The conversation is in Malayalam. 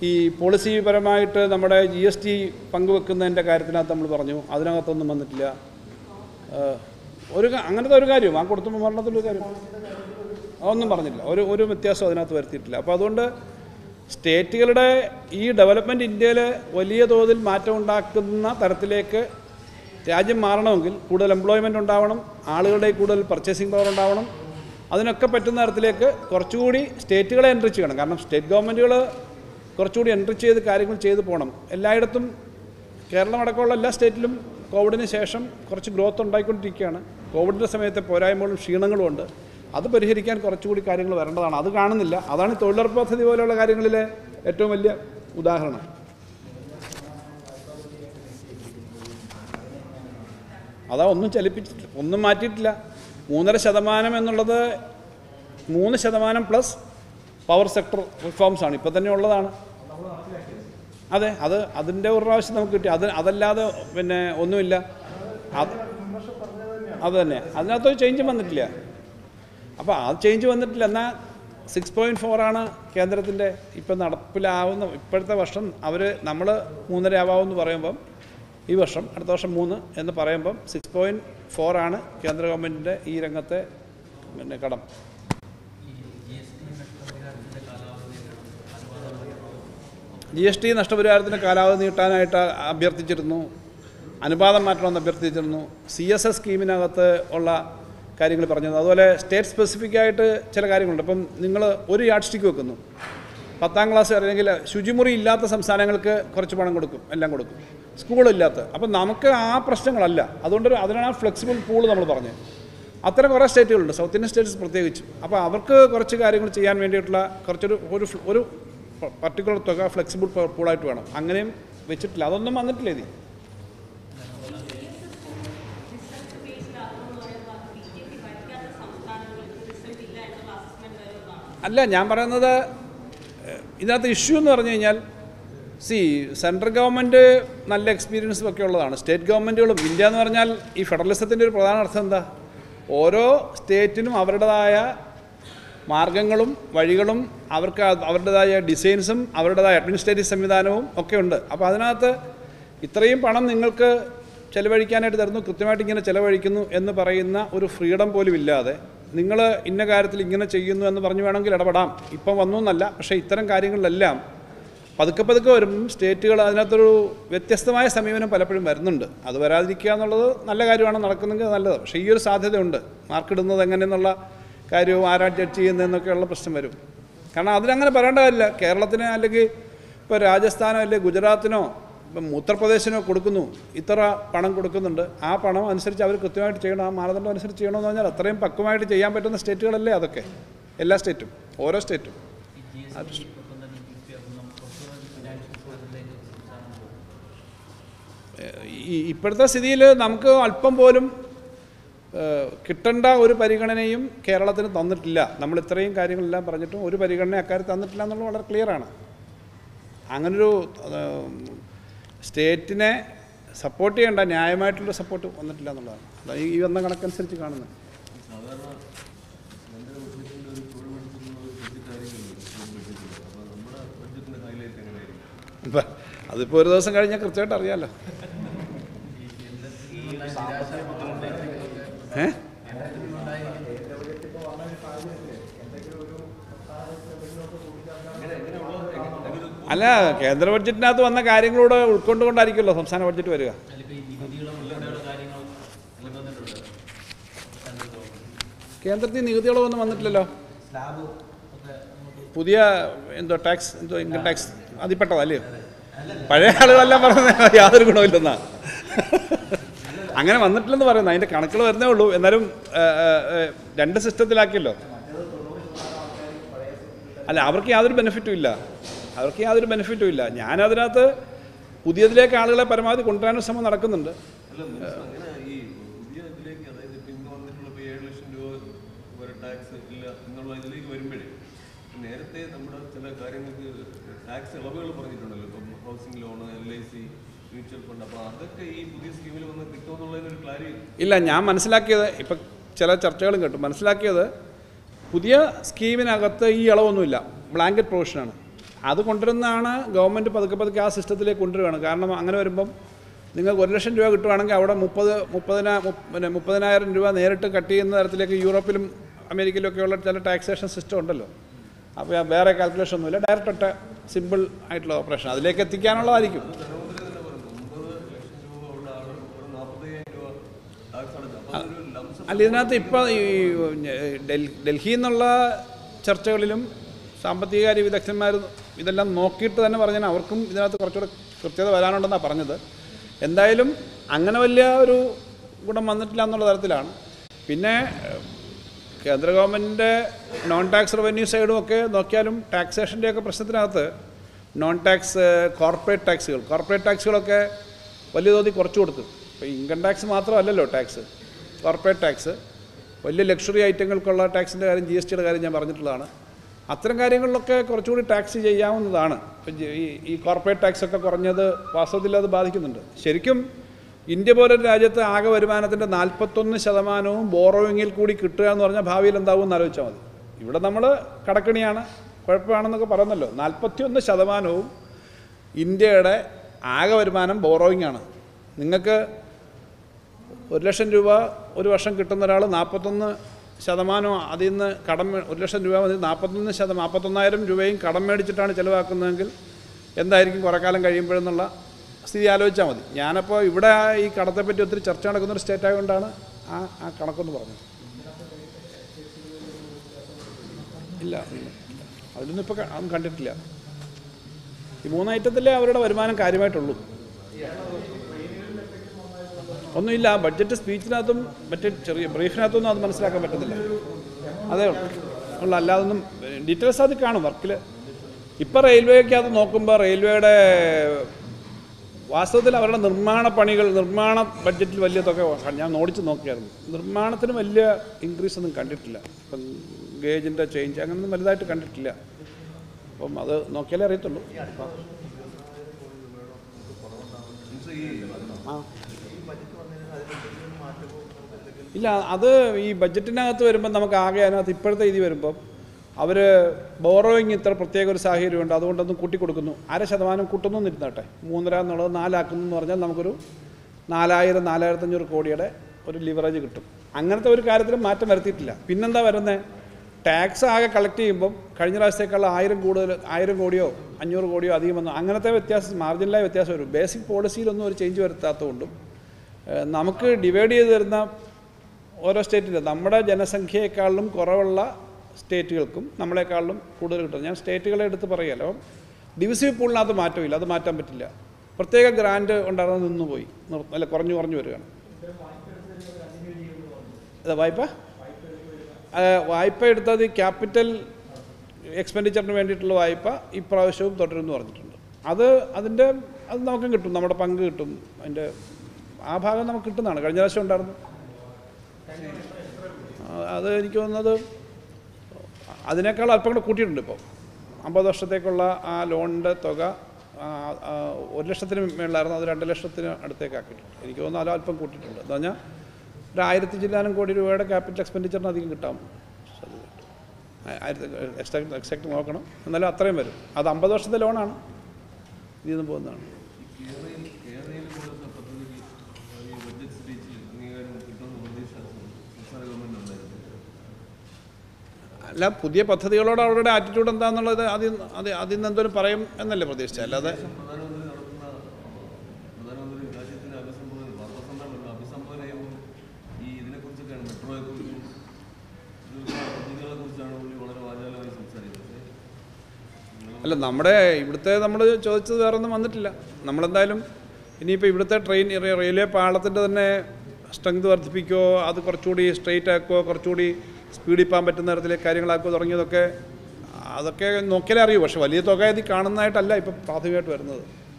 ഈ പോളിസി പരമായിട്ട് നമ്മുടെ ജി എസ് ടി പങ്കുവെക്കുന്നതിൻ്റെ കാര്യത്തിനകത്ത് നമ്മൾ പറഞ്ഞു അതിനകത്തൊന്നും വന്നിട്ടില്ല ഏഹ്, ഒരു ക- അങ്ങനത്തെ ഒരു കാര്യം ആ കൊടുത്തുമ്പോൾ മരണത്തിലൊരു കാര്യം അതൊന്നും പറഞ്ഞില്ല ഒരു ഒരു വ്യത്യാസം അതിനകത്ത് വരുത്തിയിട്ടില്ല അപ്പോൾ അതുകൊണ്ട് സ്റ്റേറ്റുകളുടെ ഈ ഡെവലപ്മെൻറ്റ് ഇന്ത്യയിൽ വലിയ തോതിൽ മാറ്റം ഉണ്ടാക്കുന്ന തരത്തിലേക്ക് രാജ്യം മാറണമെങ്കിൽ കൂടുതൽ എംപ്ലോയ്മെൻ്റ് ഉണ്ടാവണം ആളുകളുടെ കൂടുതൽ പർച്ചേസിംഗ് പവർ ഉണ്ടാവണം അതിനൊക്കെ പറ്റുന്ന തരത്തിലേക്ക് കുറച്ചുകൂടി സ്റ്റേറ്റുകളെ എൻട്രി ചെയ്യണം കാരണം സ്റ്റേറ്റ് ഗവൺമെൻറ്റുകൾ കുറച്ചുകൂടി എൻട്രി ചെയ്ത് കാര്യങ്ങൾ ചെയ്ത് പോകണം എല്ലായിടത്തും കേരളം അടക്കമുള്ള എല്ലാ സ്റ്റേറ്റിലും കോവിഡിന് ശേഷം കുറച്ച് ഗ്രോത്ത് ഉണ്ടായിക്കൊണ്ടിരിക്കുകയാണ് കോവിഡിൻ്റെ സമയത്തെ പോരായ്മകളും ക്ഷീണങ്ങളും ഉണ്ട് അത് പരിഹരിക്കാൻ കുറച്ചുകൂടി കാര്യങ്ങൾ വരേണ്ടതാണ് അത് കാണുന്നില്ല അതാണ് ഈ തൊഴിലുറപ്പ് പദ്ധതി പോലെയുള്ള കാര്യങ്ങളിലെ ഏറ്റവും വലിയ ഉദാഹരണം അതാ ഒന്നും ചലിപ്പിച്ചിട്ടില്ല ഒന്നും മാറ്റിയിട്ടില്ല മൂന്നര ശതമാനം എന്നുള്ളത് മൂന്ന് ശതമാനം പ്ലസ് പവർ സെക്ടർ റിഫോംസ് ആണ് ഇപ്പം തന്നെ ഉള്ളതാണ് അതെ അത് അതിൻ്റെ ഒരു പ്രാവശ്യം നമുക്ക് കിട്ടി അത് അതല്ലാതെ പിന്നെ ഒന്നുമില്ല അത് അത് തന്നെ അതിനകത്തൊരു ചേഞ്ച് വന്നിട്ടില്ല അപ്പോൾ ആ ചേഞ്ച് വന്നിട്ടില്ല എന്നാൽ സിക്സ് പോയിൻറ്റ് ഫോറാണ് കേന്ദ്രത്തിൻ്റെ ഇപ്പം നടപ്പിലാവുന്ന ഇപ്പോഴത്തെ വർഷം അവർ നമ്മൾ മൂന്നര ആവാമെന്ന് പറയുമ്പം ഈ വർഷം അടുത്ത വർഷം മൂന്ന് എന്ന് പറയുമ്പം സിക്സ് പോയിൻറ്റ് ഫോറാണ് കേന്ദ്ര ഗവൺമെൻറ്റിൻ്റെ ഈ രംഗത്തെ പിന്നെ കടം ജി എസ് ടി നഷ്ടപരിഹാരത്തിന് കാലാവധി നീട്ടാനായിട്ട് അഭ്യർത്ഥിച്ചിരുന്നു അനുപാതം മാറ്റണമെന്ന് അഭ്യർത്ഥിച്ചിരുന്നു സി എസ് എസ് സ്കീമിനകത്ത് ഉള്ള കാര്യങ്ങൾ പറഞ്ഞത് അതുപോലെ സ്റ്റേറ്റ് സ്പെസിഫിക് ആയിട്ട് ചില കാര്യങ്ങളുണ്ട് അപ്പം നിങ്ങൾ ഒരു യാഡ് സ്റ്റിക്ക് വെക്കുന്നു പത്താം ക്ലാസ് അല്ലെങ്കിൽ ശുചിമുറി ഇല്ലാത്ത സംസ്ഥാനങ്ങൾക്ക് കുറച്ച് പണം കൊടുക്കും എല്ലാം കൊടുക്കും സ്കൂളില്ലാത്ത അപ്പം നമുക്ക് ആ പ്രശ്നങ്ങളല്ല അതുകൊണ്ട് ഒരു- അതിനാണ് ആ ഫ്ലെക്സിബിൾ പൂൾ നമ്മൾ പറഞ്ഞത് അത്തരം കുറേ സ്റ്റേറ്റുകളുണ്ട് സൗത്ത് ഇന്ത്യൻ സ്റ്റേറ്റ്സ് പ്രത്യേകിച്ച് അപ്പോൾ അവർക്ക് കുറച്ച് കാര്യങ്ങൾ ചെയ്യാൻ വേണ്ടിയിട്ടുള്ള കുറച്ചൊരു ഒരു ഫ്ല- ഒരു പർട്ടിക്കുലർ തുക ഫ്ലെക്സിബിൾ പൂളായിട്ട് വേണം അങ്ങനെയും വെച്ചിട്ടില്ല അതൊന്നും വന്നിട്ടില്ല ഇത് അല്ല ഞാൻ പറയുന്നത് ഏഹ്, ഇതിനകത്ത് ഇഷ്യൂ എന്ന് പറഞ്ഞു കഴിഞ്ഞാൽ സി സെൻട്രൽ ഗവൺമെൻറ് നല്ല എക്സ്പീരിയൻസും ഒക്കെ ഉള്ളതാണ് സ്റ്റേറ്റ് ഗവൺമെൻറ്റുകളും ഇന്ത്യ എന്ന് പറഞ്ഞാൽ ഈ ഫെഡറലിസത്തിൻ്റെ ഒരു പ്രധാന അർത്ഥം എന്താ ഓരോ സ്റ്റേറ്റിനും അവരുടേതായ മാർഗങ്ങളും വഴികളും അവർക്ക് അത് അവരുടേതായ ഡിസൈൻസും അവരുടേതായ അഡ്മിനിസ്ട്രേറ്റീവ് സംവിധാനവും ഒക്കെ ഉണ്ട് അപ്പോൾ അതിനകത്ത് ഇത്രയും പണം നിങ്ങൾക്ക് ചെലവഴിക്കാനായിട്ട് തരുന്നു കൃത്യമായിട്ട് ഇങ്ങനെ ചെലവഴിക്കുന്നു എന്ന് പറയുന്ന ഒരു ഫ്രീഡം പോലും ഇല്ലാതെ നിങ്ങൾ ഇന്ന കാര്യത്തിൽ ഇങ്ങനെ ചെയ്യുന്നു എന്ന് പറഞ്ഞു വേണമെങ്കിൽ ഇടപെടാം ഇപ്പം വന്നു എന്നല്ല പക്ഷേ ഇത്തരം കാര്യങ്ങളിലെല്ലാം പതുക്കെ പതുക്കെ വരും സ്റ്റേറ്റുകൾ അതിനകത്തൊരു വ്യത്യസ്തമായ സമീപനം പലപ്പോഴും വരുന്നുണ്ട് അത് വരാതിരിക്കുക എന്നുള്ളത് നല്ല കാര്യമാണ് നടക്കുന്നെങ്കിൽ നല്ലത് പക്ഷേ ഈ ഒരു സാധ്യതയുണ്ട് മാർക്കിടുന്നത് എങ്ങനെയെന്നുള്ള കാര്യവും ആരാ ജഡ്ജ് ചെയ്യുന്നതെന്നൊക്കെയുള്ള പ്രശ്നം വരും കാരണം അതിനങ്ങനെ പറയേണ്ട കാര്യമില്ല കേരളത്തിന് അല്ലെങ്കിൽ ഇപ്പോൾ രാജസ്ഥാനോ അല്ലെങ്കിൽ ഗുജറാത്തിനോ ഇപ്പം ഉത്തർപ്രദേശിനോ കൊടുക്കുന്നു ഇത്ര പണം കൊടുക്കുന്നുണ്ട് ആ പണം അനുസരിച്ച് അവർ കൃത്യമായിട്ട് ചെയ്യണം ആ മാനദണ്ഡം അനുസരിച്ച് ചെയ്യണമെന്ന് പറഞ്ഞാൽ അത്രയും പക്വമായിട്ട് ചെയ്യാൻ പറ്റുന്ന സ്റ്റേറ്റുകളല്ലേ അതൊക്കെ എല്ലാ സ്റ്റേറ്റും ഓരോ സ്റ്റേറ്റും അത് ഈ ഇപ്പോഴത്തെ സ്ഥിതിയിൽ നമുക്ക് അല്പം പോലും ഏഹ്, കിട്ടേണ്ട ഒരു പരിഗണനയും കേരളത്തിന് തന്നിട്ടില്ല നമ്മൾ ഇത്രയും കാര്യങ്ങളെല്ലാം പറഞ്ഞിട്ടും ഒരു പരിഗണന അക്കാര്യത്തിൽ തന്നിട്ടില്ല എന്നുള്ളത് വളരെ ക്ലിയറാണ് അങ്ങനൊരു ഏഹ്, സ്റ്റേറ്റിനെ സപ്പോർട്ട് ചെയ്യേണ്ട ന്യായമായിട്ടുള്ള സപ്പോർട്ട് വന്നിട്ടില്ല എന്നുള്ളതാണ് അതാണ് ഈ വന്ന കണക്കനുസരിച്ച് കാണുന്നത് സാധാരണ കേന്ദ്ര ബഡ്ജറ്റിന്റെ ഒരു തൊഴിൽ ബഡ്ജറ്റിനുള്ള ഒരു ബഡ്ജറ്റ് ആയിരിക്കുമല്ലോ സ്റ്റേറ്റ് ബഡ്ജറ്റിൽ അപ്പോൾ നമ്മുടെ ബഡ്ജറ്റിന്റെ ഹൈലൈറ്റ് എങ്ങനെയായിരിക്കും ഇപ്പം അതിപ്പോൾ ഒരു ദിവസം കഴിഞ്ഞാൽ കൃത്യമായിട്ട് അറിയാമല്ലോ ഏ അല്ല കേന്ദ്ര ബഡ്ജറ്റിനകത്ത് വന്ന കാര്യങ്ങളോട് ഉൾക്കൊണ്ടുകൊണ്ടായിരിക്കുമല്ലോ സംസ്ഥാന ബഡ്ജറ്റ് വരിക കേന്ദ്രത്തിൽ നികുതികളൊന്നും വന്നിട്ടില്ലല്ലോ പുതിയ എന്തോ ടാക്സ് എന്തോ ഇൻകം ടാക്സ് അതിൽപ്പെട്ടതല്ലേ പഴയ ആളുകളെല്ലാം പറയുന്നത് യാതൊരു ഗുണമില്ലെന്നാ അങ്ങനെ വന്നിട്ടില്ലെന്ന് പറയുന്നത് അതിൻ്റെ കണക്കുകൾ വരുന്നേ ഉള്ളൂ എന്നാലും ഏ, ഏ, ഏ, രണ്ട് സിസ്റ്റത്തിലാക്കിയല്ലോ അല്ല അവർക്ക് യാതൊരു ബെനിഫിറ്റും ഇല്ല അവർക്ക് യാതൊരു ബെനിഫിറ്റും ഇല്ല ഞാനതിനകത്ത് പുതിയതിലേക്ക് ആളുകളെ പരമാവധി കൊണ്ടുവരാനും ശ്രമം നടക്കുന്നുണ്ട് അല്ല മിനിസ്റ്റർ അങ്ങനെ ഈ പുതിയ ഇതിലേക്ക് അതായത് ഇപ്പം ഇന്ന് വന്നിട്ടുള്ള ഇപ്പോൾ ഏഴ് ലക്ഷം രൂപ വരെ ടാക്സ് ഇല്ല എന്നുള്ള ഇതിലേക്ക് വരുമ്പോഴേ നേരത്തെ നമ്മുടെ ചില കാര്യങ്ങൾക്ക് ടാക്സ് ഇളവുകൾ പറഞ്ഞിട്ടുണ്ടല്ലോ ഇപ്പം housing loan L I C mutual fund അപ്പോൾ അതൊക്കെ ഈ പുതിയ സ്കീമിൽ വന്ന് കിട്ടുമെന്നുള്ളതിനൊരു ക്ലാരിറ്റി ഇല്ല ഞാൻ മനസ്സിലാക്കിയത് ഇപ്പം ചില ചർച്ചകളും കേട്ടു മനസ്സിലാക്കിയത് പുതിയ സ്കീമിനകത്ത് ഈ ഇളവൊന്നുമില്ല ബ്ലാങ്കറ്റ് പ്രൊവിഷനാണ് അത് കൊണ്ടുവരുന്നതാണ് ഗവൺമെൻറ് പതുക്കെ പതുക്കെ ആ സിസ്റ്റത്തിലേക്ക് കൊണ്ടുവരികയാണ് കാരണം അങ്ങനെ വരുമ്പം നിങ്ങൾക്ക് ഒരു ലക്ഷം രൂപ കിട്ടുവാണെങ്കിൽ അവിടെ മുപ്പത് മുപ്പതിനാ മുപ്പ- പിന്നെ മുപ്പതിനായിരം രൂപ നേരിട്ട് കട്ട് ചെയ്യുന്ന തരത്തിലേക്ക് യൂറോപ്പിലും അമേരിക്കയിലും ഒക്കെയുള്ള ചില ടാക്സേഷൻ സിസ്റ്റം ഉണ്ടല്ലോ അപ്പോൾ വേറെ കാൽക്കുലേഷൻ ഒന്നുമില്ല ഡയറക്റ്റ് ഒറ്റ സിമ്പിൾ ആയിട്ടുള്ള ഓപ്പറേഷൻ അതിലേക്ക് എത്തിക്കാനുള്ളതായിരിക്കും ധനമന്ത്രി തന്നെ പറഞ്ഞു ഒമ്പത് ലക്ഷം രൂപ ഉള്ള ആൾ ഒരു നാൽപ്പത്തയ്യായിരം രൂപ ടാക്സ് അടച്ചു അപ്പോൾ അതൊരു ലംസം അല്ല ഇതിനകത്ത് ഇപ്പോൾ ഈ ഡൽ- ഡൽഹിയിൽ നിന്നുള്ള ചർച്ചകളിലും സാമ്പത്തികകാര്യ വിദഗ്ധന്മാർ ഇതെല്ലാം നോക്കിയിട്ട് തന്നെ പറഞ്ഞാൽ അവർക്കും ഇതിനകത്ത് കുറച്ചുകൂടെ കൃത്യത വരാനുണ്ടെന്നാണ് പറഞ്ഞത് എന്തായാലും അങ്ങനെ വലിയ ഒരു ഗുണം വന്നിട്ടില്ല എന്നുള്ള തരത്തിലാണ് പിന്നെ ഏഹ്, കേന്ദ്ര ഗവൺമെൻറ്റിൻ്റെ നോൺ ടാക്സ് റവന്യൂ സൈഡും ഒക്കെ നോക്കിയാലും ടാക്സേഷൻ്റെയൊക്കെ പ്രശ്നത്തിനകത്ത് നോൺ ടാക്സ് കോർപ്പറേറ്റ് ടാക്സുകൾ കോർപ്പറേറ്റ് ടാക്സുകളൊക്കെ വലിയ തോതിൽ കുറച്ച് കൊടുത്തു ഇപ്പോൾ ഇൻകം ടാക്സ് മാത്രമല്ലല്ലോ ടാക്സ് കോർപ്പറേറ്റ് ടാക്സ് വലിയ ലക്ഷറി ഐറ്റങ്ങൾക്കുള്ള ടാക്സിൻ്റെ കാര്യം ജി എസ് ടിയുടെ കാര്യം ഞാൻ പറഞ്ഞിട്ടുള്ളതാണ് അത്തരം കാര്യങ്ങളിലൊക്കെ കുറച്ചുകൂടി ടാക്സ് ചെയ്യാവുന്നതാണ് ഇപ്പം ജി- ഈ ഈ കോർപ്പറേറ്റ് ടാക്സ് ഒക്കെ കുറഞ്ഞത് വാസ്തവത്തിൽ അത് ബാധിക്കുന്നുണ്ട് ശരിക്കും ഇന്ത്യ പോലൊരു രാജ്യത്ത് ആകെ വരുമാനത്തിൻ്റെ നാൽപ്പത്തൊന്ന് ശതമാനവും ബോറോയിങ്ങിൽ കൂടി കിട്ടുക എന്ന് പറഞ്ഞാൽ ഭാവിയിൽ എന്താവും എന്ന് ആലോചിച്ചാൽ മതി ഇവിടെ നമ്മൾ കടക്കണിയാണ് കുഴപ്പമാണെന്നൊക്കെ പറയുന്നല്ലോ നാൽപ്പത്തിയൊന്ന് ശതമാനവും ഇന്ത്യയുടെ ആകെ വരുമാനം ബോറോയിങ് ആണ് നിങ്ങൾക്ക് ഒരു ലക്ഷം രൂപ ഒരു വർഷം കിട്ടുന്ന ഒരാൾ നാൽപ്പത്തൊന്ന് ശതമാനം അതിൽ നിന്ന് കടം മേ- ഒരു ലക്ഷം രൂപ മതി നാൽപ്പത്തൊന്ന് ശതമാനം നാൽപ്പത്തൊന്നായിരം രൂപയും കടം മേടിച്ചിട്ടാണ് ചിലവാക്കുന്നതെങ്കിൽ എന്തായിരിക്കും കുറേ കാലം കഴിയുമ്പോഴെന്നുള്ള സ്ഥിതി ആലോചിച്ചാൽ മതി ഞാനപ്പോൾ ഇവിടെ ഈ കടത്തെപ്പറ്റി ഒത്തിരി ചർച്ച നടക്കുന്ന ഒരു സ്റ്റേറ്റ് ആയതുകൊണ്ടാണ് ആ ആ കണക്കൊന്ന് പറഞ്ഞത് ഇല്ല ഇല്ല. അതിലൊന്നും ഇപ്പോൾ അതൊന്നും കണ്ടിട്ടില്ല ഈ മൂന്ന് ഐറ്റത്തിലേ അവരുടെ വരുമാനം കാര്യമായിട്ടുള്ളൂ ഒന്നുമില്ല ബഡ്ജറ്റ് സ്പീച്ചിനകത്തും മറ്റേ ചെറിയ ബ്രീഫിനകത്തൊന്നും അത് മനസ്സിലാക്കാൻ പറ്റുന്നില്ല അതേ ഉള്ളൂ ഉള്ളു അല്ലാതൊന്നും ഡീറ്റെയിൽസ് അത് കാണും വർക്കിൽ ഇപ്പം റെയിൽവേക്കകത്ത് നോക്കുമ്പോൾ റെയിൽവേയുടെ വാസ്തവത്തിൽ അവരുടെ നിർമ്മാണ പണികൾ നിർമ്മാണ ബഡ്ജറ്റിൽ വലിയ തുക ഞാൻ ഓടിച്ച് നോക്കിയായിരുന്നു നിർമ്മാണത്തിന് വലിയ ഇൻക്രീസ് ഒന്നും കണ്ടിട്ടില്ല ഇപ്പം ഗേജിൻ്റെ ചേഞ്ച് അങ്ങനെയൊന്നും വലുതായിട്ട് കണ്ടിട്ടില്ല അപ്പം അത് നോക്കിയാലേ അറിയത്തുള്ളൂ ആ ഇല്ല അത് ഈ ബഡ്ജറ്റിനകത്ത് വരുമ്പോൾ നമുക്ക് ആകെ അതിനകത്ത് ഇപ്പോഴത്തെ ഇത് വരുമ്പം അവർ ബോറോയിങ് ഇത്ര പ്രത്യേക ഒരു സാഹചര്യമുണ്ട് അതുകൊണ്ടൊന്നും കൂട്ടിക്കൊടുക്കുന്നു അര ശതമാനം കൂട്ടുന്നു എന്നിരുന്നോട്ടെ മൂന്നര എന്നുള്ളത് നാലാക്കുന്നു എന്ന് പറഞ്ഞാൽ നമുക്കൊരു നാലായിരം നാലായിരത്തഞ്ഞൂറ് കോടിയുടെ ഒരു ലിവറേജ് കിട്ടും അങ്ങനത്തെ ഒരു കാര്യത്തിലും മാറ്റം വരുത്തിയിട്ടില്ല പിന്നെന്താ വരുന്നത് ടാക്സ് ആകെ കളക്ട് ചെയ്യുമ്പം കഴിഞ്ഞ പ്രാവശ്യത്തേക്കുള്ള ആയിരം കൂടുതൽ ആയിരം കോടിയോ അഞ്ഞൂറ് കോടിയോ അധികം വന്നു അങ്ങനത്തെ വ്യത്യാസം മാർജിനലായ വ്യത്യാസം വരും ബേസിക് പോളിസിയിലൊന്നും ഒരു ചേഞ്ച് വരുത്താത്തതുകൊണ്ടും ഏഹ് നമുക്ക് ഡിവൈഡ് ചെയ്ത് തരുന്ന ഓരോ സ്റ്റേറ്റിലും നമ്മുടെ ജനസംഖ്യയെക്കാളിലും കുറവുള്ള സ്റ്റേറ്റുകൾക്കും നമ്മളെക്കാളിലും കൂടുതൽ കിട്ടും ഞാൻ സ്റ്റേറ്റുകളെ എടുത്ത് പറയുമല്ലോ ഡിവിസീവ് പൂളിനകത്ത് മാറ്റമില്ല അത് മാറ്റാൻ പറ്റില്ല പ്രത്യേക ഗ്രാൻഡ് ഉണ്ടായിരുന്നത് നിന്ന് പോയി നിർ- അല്ല കുറഞ്ഞു കുറഞ്ഞു വരികയാണ് അതെ വായ്പ ആ, വായ്പ എടുത്തത് ക്യാപിറ്റൽ എക്സ്പെൻഡിച്ചറിന് വേണ്ടിയിട്ടുള്ള വായ്പ ഇപ്രാവശ്യവും തുടരുമെന്ന് പറഞ്ഞിട്ടുണ്ട് അത് അതിൻ്റെ അത് നമുക്കും കിട്ടും നമ്മുടെ പങ്ക് കിട്ടും അതിൻ്റെ ആ ഭാഗം നമുക്ക് കിട്ടുന്നതാണ് കഴിഞ്ഞ പ്രാവശ്യം ഉണ്ടായിരുന്നു ആ, അത് എനിക്ക് തോന്നുന്നത് അതിനേക്കാൾ അല്പം കൂടെ കൂട്ടിയിട്ടുണ്ട് ഇപ്പോൾ അമ്പത് വർഷത്തേക്കുള്ള ആ ലോണിൻ്റെ തുക ആ, ആ, ഒരു ലക്ഷത്തിന് മേളിലായിരുന്നു അത് രണ്ട് ലക്ഷത്തിന് അടുത്തേക്ക് ആക്കിയിട്ടുണ്ട് എനിക്ക് തോന്നുന്നു അത് അല്പം കൂട്ടിയിട്ടുണ്ട് എന്ന് പറഞ്ഞാൽ ഒരു ആയിരത്തി ചില്ലാനം കോടി രൂപയുടെ ക്യാപിറ്റൽ എക്സ്പെൻഡിച്ചറിന് അധികം കിട്ടാം സാധ്യതയുണ്ട്. ആ- ആയിരത്തി എക്സാക്ട് എക്സാക്ട് നോക്കണം എന്നാലും അത്രയും വരും അത് അമ്പത് വർഷത്തെ ലോണാണ് ഇതിൽ നിന്ന് പോകുന്നതാണ് കേരളയിൽ കേരളയിൽ പോലത്തെ പദ്ധതിക്ക് ഈ ബഡ്ജറ്റ് സ്പീച്ചിൽ അംഗീകാരം കിട്ടുമെന്ന് പ്രതീക്ഷ സംസ്ഥാന ഗവൺമെന്റ് ഉണ്ടായിരുന്നു അല്ല പുതിയ പദ്ധതികളോട് അവരുടെ ആറ്റിറ്റ്യൂഡ് എന്താണെന്നുള്ളത് അതിൽ അത് അതിൽ നിന്ന് എന്തോരം പറയും എന്നല്ലേ പ്രതീക്ഷിച്ചത് അല്ലാതെ പ്രധാനമന്ത്രി നടത്തുന്ന പ്രധാനമന്ത്രി രാജ്യത്തിന് അഭിസംബോധന പത്രസമ്മേളനം അഭിസംബോധന ചെയ്യുമ്പോൾ ഈ ഇതിനെക്കുറിച്ചൊക്കെയാണ് മെട്രോയെക്കുറിച്ചും ഇതുപോലുള്ള പദ്ധതികളെ കുറിച്ചാണ് പുള്ളി വളരെ വാചാലമായി സംസാരിക്കുന്നത് പക്ഷേ അല്ല നമ്മുടെ ഇവിടുത്തെ നമ്മൾ ചോദിച്ചത് വേറെ ഒന്നും വന്നിട്ടില്ല നമ്മളെന്തായാലും ഇനിയിപ്പോൾ ഇവിടുത്തെ ട്രെയിൻ റെയിൽവേ റെയിൽവേ പാളത്തിൻ്റെ തന്നെ സ്ട്രെങ്ത് വർദ്ധിപ്പിക്കുകയോ അത് കുറച്ചുകൂടി സ്ട്രെയിറ്റ് ആക്കുകയോ കുറച്ചുകൂടി സ്പീഡിൽ പോകാൻ പറ്റുന്ന തരത്തിലേക്ക് കാര്യങ്ങളാക്കുകയോ തുടങ്ങിയതൊക്കെ അതൊക്കെ നോക്കിയാലേ അറിയൂ പക്ഷേ വലിയ തുക ഇത് കാണുന്നതായിട്ടല്ല ഇപ്പം പ്രാഥമികമായിട്ട് വരുന്നത്